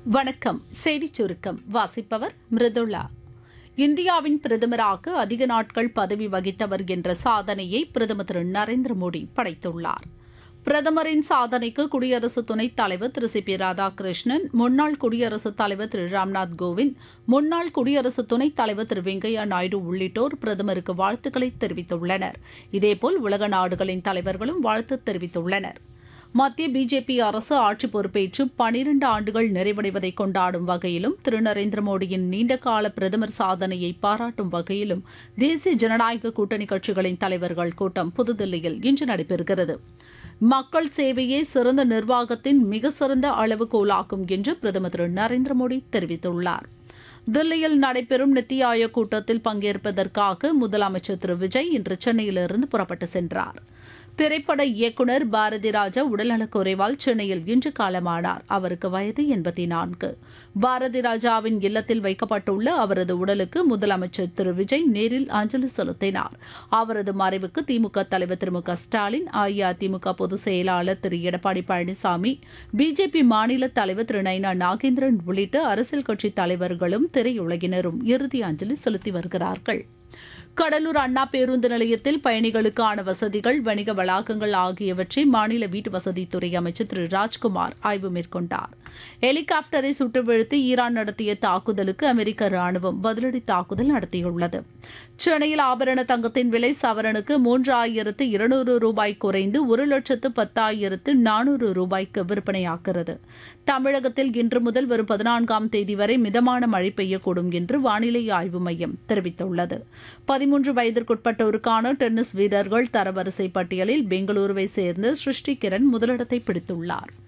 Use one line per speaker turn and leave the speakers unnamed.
வணக்கம் செய்திச் சுருக்கம் வாசிப்பவர் மிருதுளா இந்தியாவின் பிரதமராக அதிக நாட்கள் பதவி வகித்தவர் என்ற சாதனையை பிரதமர் திரு நரேந்திர மோடி படைத்துள்ளார் பிரதமரின் சாதனைக்கு குடியரசு துணைத் தலைவர் திரு சி பி ராதாகிருஷ்ணன் முன்னாள் குடியரசுத் தலைவர் திரு ராம்நாத் கோவிந்த் முன்னாள் குடியரசு துணைத் தலைவர் திரு வெங்கையா நாயுடு உள்ளிட்டோர் பிரதமருக்கு வாழ்த்துக்களை தெரிவித்துள்ளனர் இதேபோல் உலக நாடுகளின் தலைவர்களும் வாழ்த்து தெரிவித்துள்ளனர் மத்திய பிஜேபி அரசு ஆட்சி பொறுப்பேற்று பனிரண்டு ஆண்டுகள் நிறைவடைவதை கொண்டாடும் வகையிலும் திரு நரேந்திர மோடியின் நீண்டகால பிரதமர் சாதனையை பாராட்டும் வகையிலும் தேசிய ஜனநாயக கூட்டணி கட்சிகளின் தலைவர்கள் கூட்டம் புதுதில்லியில் இன்று நடைபெறுகிறது மக்கள் சேவையே சிறந்த நிர்வாகத்தின் மிக சிறந்த அளவுகோலாகும் என்று பிரதமர் திரு நரேந்திர மோடி தெரிவித்துள்ளார் தில்லியில் நடைபெறும் நித்தி ஆயோக் கூட்டத்தில் பங்கேற்பதற்காக முதலமைச்சர் திரு விஜய் இன்று சென்னையிலிருந்து புறப்பட்டு சென்றார் திரைப்பட இயக்குநர் பாரதி ராஜா உடல்நலக்குறைவால் சென்னையில் இன்று காலமானார் அவருக்கு வயது எண்பத்தி நான்கு பாரதி ராஜாவின் இல்லத்தில் வைக்கப்பட்டுள்ள அவரது உடலுக்கு முதலமைச்சர் திரு விஜய் நேரில் அஞ்சலி செலுத்தினார் அவரது மறைவுக்கு திமுக தலைவர் திரு மு க ஸ்டாலின் அஇஅதிமுக பொதுச் செயலாளர் திரு எடப்பாடி பழனிசாமி பிஜேபி மாநில தலைவர் திரு நைனா நாகேந்திரன் உள்ளிட்ட அரசியல் கட்சி தலைவர்களும் திரையுலகினரும் இறுதி அஞ்சலி செலுத்தி வருகிறார்கள் கடலூர் அண்ணா பேருந்து நிலையத்தில் பயணிகளுக்கான வசதிகள் வணிக வளாகங்கள் ஆகியவற்றை மாநில வீட்டு வசதித்துறை அமைச்சர் திரு ராஜ்குமார் ஆய்வு மேற்கொண்டார் ஹெலிகாப்டரை சுட்டு வீழ்த்தி ஈரான் நடத்திய தாக்குதலுக்கு அமெரிக்க ராணுவம் பதிலடி தாக்குதல் நடத்தியுள்ளது சென்னையில் ஆபரண தங்கத்தின் விலை சவரனுக்கு மூன்றாயிரத்து இருநூறு ரூபாய் குறைந்து ஒரு லட்சத்து பத்தாயிரத்து நானூறு ரூபாய்க்கு விற்பனையாகிறது தமிழகத்தில் இன்று முதல் வரும் பதினான்காம் தேதி வரை மிதமான மழை பெய்யக்கூடும் என்று வானிலை ஆய்வு மையம் தெரிவித்துள்ளது பதிமூன்று வயதிற்குட்பட்டோருக்கான டென்னிஸ் வீரர்கள் தரவரிசை பட்டியலில் பெங்களூருவை சேர்ந்த சிருஷ்டி கிரண் முதலிடத்தை பிடித்துள்ளார்